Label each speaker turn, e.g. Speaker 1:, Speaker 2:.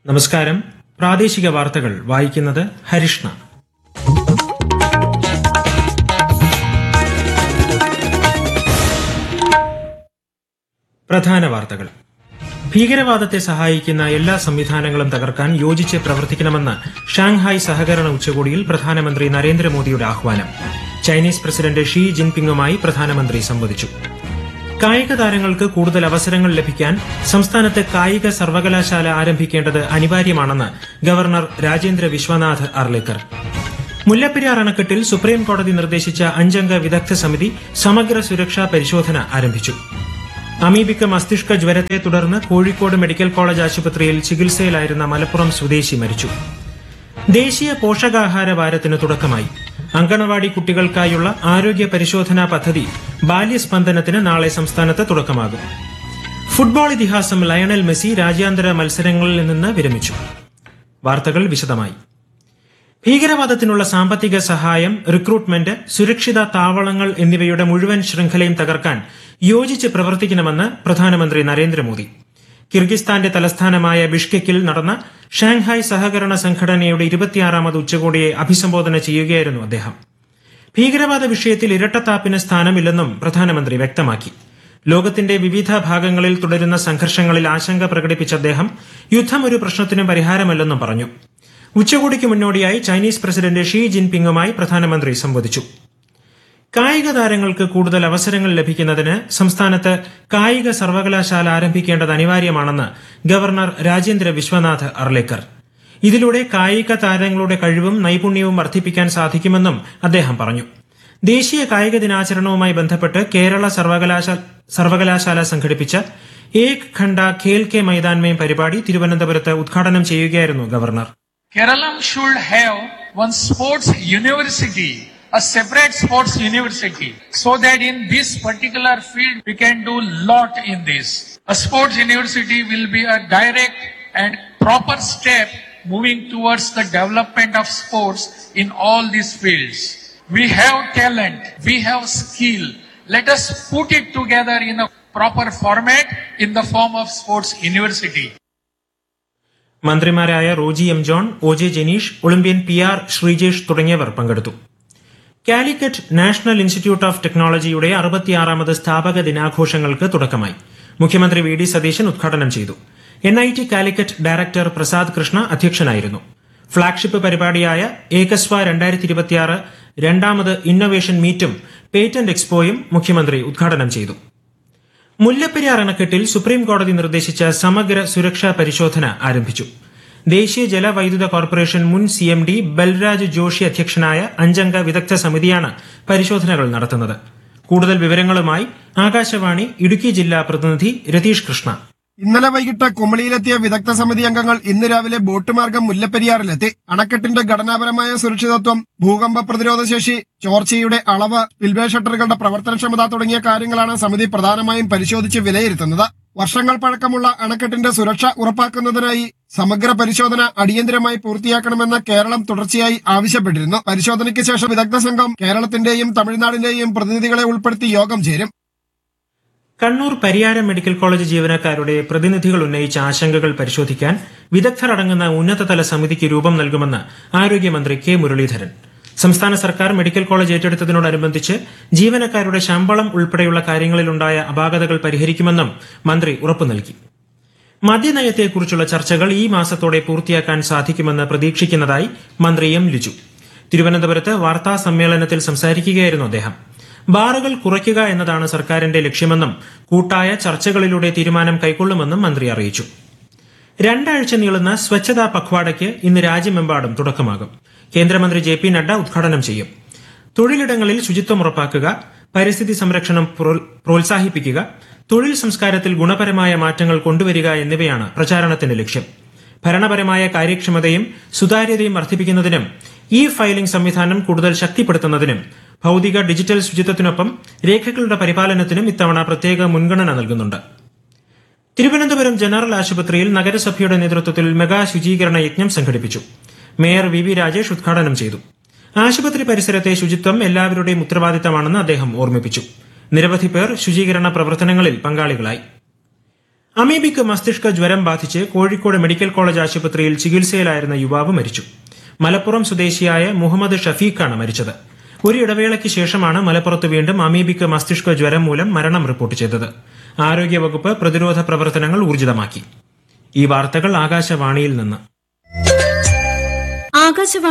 Speaker 1: നമസ്കാരം പ്രാദേശിക വാർത്തകൾ വായിക്കുന്നത് ഹരിഷ്ണ പ്രധാന വാർത്തകൾ ഭീകരവാദത്തെ സഹായിക്കുന്ന എല്ലാ സംവിധാനങ്ങളും തകർക്കാൻ യോജിച്ച് പ്രവർത്തിക്കണമെന്ന് ഷാങ്ഹായ് സഹകരണ ഉച്ചകോടിയിൽ പ്രധാനമന്ത്രി നരേന്ദ്രമോദിയുടെ ആഹ്വാനം ചൈനീസ് പ്രസിഡന്റ് ഷീ ജിൻപിങ്ങുമായി പ്രധാനമന്ത്രി സംവദിച്ചു കായിക താരങ്ങൾക്ക് കൂടുതൽ അവസരങ്ങൾ ലഭിക്കാൻ സംസ്ഥാനത്ത് കായിക സർവകലാശാല ആരംഭിക്കേണ്ടത് അനിവാര്യമാണെന്ന് ഗവർണർ രാജേന്ദ്ര വിശ്വനാഥ് അർലേക്കർ മുല്ലപ്പെരിയാർ അണക്കെട്ടിൽ സുപ്രീം കോടതി നിർദ്ദേശിച്ച അഞ്ചംഗ വിദഗ്ധ സമിതി സമഗ്ര സുരക്ഷാ പരിശോധന ആരംഭിച്ചു അമീബിക്ക് മസ്തിഷ്ക ജ്വരത്തെ തുടർന്ന് കോഴിക്കോട് മെഡിക്കൽ കോളേജ് ആശുപത്രിയിൽ ചികിത്സയിലായിരുന്ന മലപ്പുറം സ്വദേശി മരിച്ചു ദേശീയ പോഷകാഹാര വാരത്തിന് തുടക്കമായി അങ്കണവാടി കുട്ടികൾക്കായുള്ള ആരോഗ്യ പരിശോധനാ പദ്ധതി ബാല്യസ്പന്ദനത്തിന് നാളെ സംസ്ഥാനത്ത് തുടക്കമാകും ഫുട്ബോൾ ഇതിഹാസം ലയണൽ മെസ്സി രാജ്യാന്തര മത്സരങ്ങളിൽ നിന്ന് വിരമിച്ചു വാർത്തകൾ വിശദമായി ഭീകരവാദത്തിനുള്ള സാമ്പത്തിക സഹായം റിക്രൂട്ട്മെന്റ് സുരക്ഷിത താവളങ്ങൾ എന്നിവയുടെ മുഴുവൻ ശൃംഖലയും തകർക്കാൻ യോജിച്ച് പ്രവർത്തിക്കണമെന്ന് പ്രധാനമന്ത്രി നരേന്ദ്രമോദി കിർഗിസ്ഥാന്റെ തലസ്ഥാനമായ ബിഷ്കെക്കിൽ നടന്ന ഷാങ്ഹായ് സഹകരണ സംഘടനയുടെ ഇരുപത്തിയാറാമത് ഉച്ചകോടിയെ അഭിസംബോധന ചെയ്യുകയായിരുന്നു അദ്ദേഹം ഭീകരവാദ വിഷയത്തിൽ ഇരട്ടത്താപ്പിന് സ്ഥാനമില്ലെന്നും പ്രധാനമന്ത്രി വ്യക്തമാക്കി ലോകത്തിന്റെ വിവിധ ഭാഗങ്ങളിൽ തുടരുന്ന സംഘർഷങ്ങളിൽ ആശങ്ക പ്രകടിപ്പിച്ച അദ്ദേഹം യുദ്ധം ഒരു പ്രശ്നത്തിനും പരിഹാരമല്ലെന്നും പറഞ്ഞു ഉച്ചകോടിക്ക് മുന്നോടിയായി ചൈനീസ് പ്രസിഡന്റ് ഷീ ജിൻപിങ്ങുമായി പ്രധാനമന്ത്രി സംവദിച്ചു കായിക താരങ്ങൾക്ക് കൂടുതൽ അവസരങ്ങൾ ലഭിക്കുന്നതിന് സംസ്ഥാനത്ത് കായിക സർവകലാശാല ആരംഭിക്കേണ്ടത് അനിവാര്യമാണെന്ന് ഗവർണർ രാജേന്ദ്ര വിശ്വനാഥ് അർലേക്കർ ഇതിലൂടെ കായിക താരങ്ങളുടെ കഴിവും നൈപുണ്യവും വർദ്ധിപ്പിക്കാൻ സാധിക്കുമെന്നും അദ്ദേഹം പറഞ്ഞു ദേശീയ കായിക ദിനാചരണവുമായി ബന്ധപ്പെട്ട് കേരള സർവകലാശാല സർവകലാശാല സംഘടിപ്പിച്ച ഏക് ഖണ്ഡ ഖേൽ കെ മൈതാൻമേം പരിപാടി തിരുവനന്തപുരത്ത് ഉദ്ഘാടനം ചെയ്യുകയായിരുന്നു governor
Speaker 2: Kerala should have one sports university, a separate sports university, so that in this particular field we can do lot in this. A sports university will be a direct and proper step moving towards the development of sports in all these fields. We have talent, we have skill. Let us put it together in a proper format in the form of sports university.
Speaker 1: മന്ത്രിമാരായ Roji M John O J Janeesh Olympian P R Sreejesh തുടങ്ങിയവർ പങ്കെടുത്തു Calicut national institute of ടെക്നോളജിയുടെ അറുപത്തിയാറാമത് സ്ഥാപക ദിനാഘോഷങ്ങൾക്ക് തുടക്കമായി മുഖ്യമന്ത്രി V D Satheesan ഉദ്ഘാടനം ചെയ്തു N I T Calicut director Prasad Krishna അധ്യക്ഷനായിരുന്നു ഫ്ളാഗ്ഷിപ്പ് പരിപാടിയായ ഏകസ്വ രണ്ടായിരത്തി ഇരുപത്തിയാറ് രണ്ടാമത് ഇന്നൊവേഷൻ മീറ്റും പേറ്റന്റ് എക്സ്പോയും മുഖ്യമന്ത്രി ഉദ്ഘാടനം ചെയ്തു മുല്ലപ്പെരിയാർ അണക്കെട്ടിൽ സുപ്രീം കോടതി നിർദ്ദേശിച്ച സമഗ്ര സുരക്ഷാ പരിശോധന ആരംഭിച്ചു ദേശീയ ജലവൈദ്യുത കോർപ്പറേഷൻ മുൻ C M D Balraj Joshi അധ്യക്ഷനായ അഞ്ചംഗ വിദഗ്ധ സമിതിയാണ് പരിശോധനകൾ നടത്തുന്നത് കൂടുതൽ വിവരങ്ങളുമായി ആകാശവാണി ഇടുക്കി ജില്ലാ പ്രതിനിധി രതീഷ് കൃഷ്ണ
Speaker 3: ഇന്നലെ വൈകിട്ട് കുമളിയിലെത്തിയ വിദഗ്ധ സമിതി അംഗങ്ങൾ ഇന്ന് രാവിലെ ബോട്ട് മാർഗം മുല്ലപ്പെരിയാറിലെത്തി അണക്കെട്ടിന്റെ ഘടനാപരമായ സുരക്ഷിതത്വം ഭൂകമ്പ പ്രതിരോധ ശേഷി ചോർച്ചയുടെ അളവ് സ്പിൽവേ ഷട്ടറുകളുടെ പ്രവർത്തനക്ഷമത തുടങ്ങിയ കാര്യങ്ങളാണ് സമിതി പ്രധാനമായും പരിശോധിച്ച് വിലയിരുത്തുന്നത് വർഷങ്ങൾ പഴക്കമുള്ള അണക്കെട്ടിന്റെ സുരക്ഷ ഉറപ്പാക്കുന്നതിനായി സമഗ്ര പരിശോധന അടിയന്തരമായി പൂർത്തിയാക്കണമെന്ന് കേരളം തുടർച്ചയായി ആവശ്യപ്പെട്ടിരുന്നു പരിശോധനയ്ക്ക് ശേഷം വിദഗ്ധ സംഘം കേരളത്തിന്റെയും തമിഴ്നാടിന്റെയും പ്രതിനിധികളെ ഉൾപ്പെടുത്തി യോഗം ചേരും
Speaker 1: കണ്ണൂർ പരിയാരം മെഡിക്കൽ കോളേജ് ജീവനക്കാരുടെ പ്രതിനിധികൾ ഉന്നയിച്ച ആശങ്കകൾ പരിശോധിക്കാൻ വിദഗ്ധർ അടങ്ങുന്ന ഉന്നതതല സമിതിക്ക് രൂപം നൽകുമെന്ന് ആരോഗ്യമന്ത്രി കെ മുരളീധരൻ സംസ്ഥാന സർക്കാർ മെഡിക്കൽ കോളേജ് ഏറ്റെടുത്തതിനോടനുബന്ധിച്ച് ജീവനക്കാരുടെ ശമ്പളം ഉൾപ്പെടെയുള്ള കാര്യങ്ങളിലുണ്ടായ അപാകതകൾ പരിഹരിക്കുമെന്നും മന്ത്രി ഉറപ്പു നൽകി മദ്യനയത്തെക്കുറിച്ചുള്ള ചർച്ചകൾ ഈ മാസത്തോടെ പൂർത്തിയാക്കാൻ സാധിക്കുമെന്ന് പ്രതീക്ഷിക്കുന്നതായി മന്ത്രി എം ലിജു തിരുവനന്തപുരത്ത് വാർത്താ സമ്മേളനത്തിൽ സംസാരിക്കുകയായിരുന്നു അദ്ദേഹം ബാറുകൾ കുറയ്ക്കുക എന്നതാണ് സർക്കാരിന്റെ ലക്ഷ്യമെന്നും കൂട്ടായ ചർച്ചകളിലൂടെ തീരുമാനം കൈക്കൊള്ളുമെന്നും മന്ത്രി അറിയിച്ചു രണ്ടാഴ്ച നീളുന്ന സ്വച്ഛതാ പഖ്വാഡയ്ക്ക് ഇന്ന് രാജ്യമെമ്പാടും തുടക്കമാകും കേന്ദ്രമന്ത്രി ജെ പി നഡ്ഡ ഉദ്ഘാടനം ചെയ്യും തൊഴിലിടങ്ങളിൽ ശുചിത്വം ഉറപ്പാക്കുക പരിസ്ഥിതി സംരക്ഷണം പ്രോ- പ്രോത്സാഹിപ്പിക്കുക തൊഴിൽ സംസ്കാരത്തിൽ ഗുണപരമായ മാറ്റങ്ങൾ കൊണ്ടുവരിക എന്നിവയാണ് പ്രചാരണത്തിന്റെ ലക്ഷ്യം ഭരണപരമായ കാര്യക്ഷമതയും സുതാര്യതയും വർദ്ധിപ്പിക്കുന്നതിനും ഇ ഫയലിംഗ് സംവിധാനം കൂടുതൽ ശക്തിപ്പെടുത്തുന്നതിനും ഭൌതിക ഡിജിറ്റൽ ശുചിത്വത്തിനൊപ്പം രേഖകളുടെ പരിപാലനത്തിനും ഇത്തവണ പ്രത്യേക മുൻഗണന നൽകുന്നുണ്ട് തിരുവനന്തപുരം ജനറൽ ആശുപത്രിയിൽ നഗരസഭയുടെ നേതൃത്വത്തിൽ മെഗാ ശുചീകരണ യജ്ഞം സംഘടിപ്പിച്ചു മേയർ വി വി രാജേഷ് ഉദ്ഘാടനം ചെയ്തു ആശുപത്രി പരിസരത്തെ ശുചിത്വം എല്ലാവരുടെയും ഉത്തരവാദിത്തമാണെന്ന് അദ്ദേഹം ഓർമ്മിപ്പിച്ചു നിരവധി പേർ ശുചീകരണ പ്രവർത്തനങ്ങളിൽ പങ്കാളികളായി അമീബിക്ക് മസ്തിഷ്ക ജ്വരം ബാധിച്ച് കോഴിക്കോട് മെഡിക്കൽ കോളേജ് ആശുപത്രിയിൽ ചികിത്സയിലായിരുന്ന യുവാവ് മരിച്ചു മലപ്പുറം സ്വദേശിയായ മുഹമ്മദ് ഷഫീഖാണ് മരിച്ചത് ഒരു ഇടവേളയ്ക്ക് ശേഷമാണ് മലപ്പുറത്ത് വീണ്ടും അമീബിക്ക് മസ്തിഷ്ക ജ്വരം മൂലം മരണം റിപ്പോർട്ട് ചെയ്തത് ആരോഗ്യവകുപ്പ് പ്രതിരോധ പ്രവർത്തനങ്ങൾ ഊർജിതമാക്കി ഈ വാർത്തകൾ ആകാശവാണിയിൽ നിന്ന്
Speaker 4: ആകാശവാണി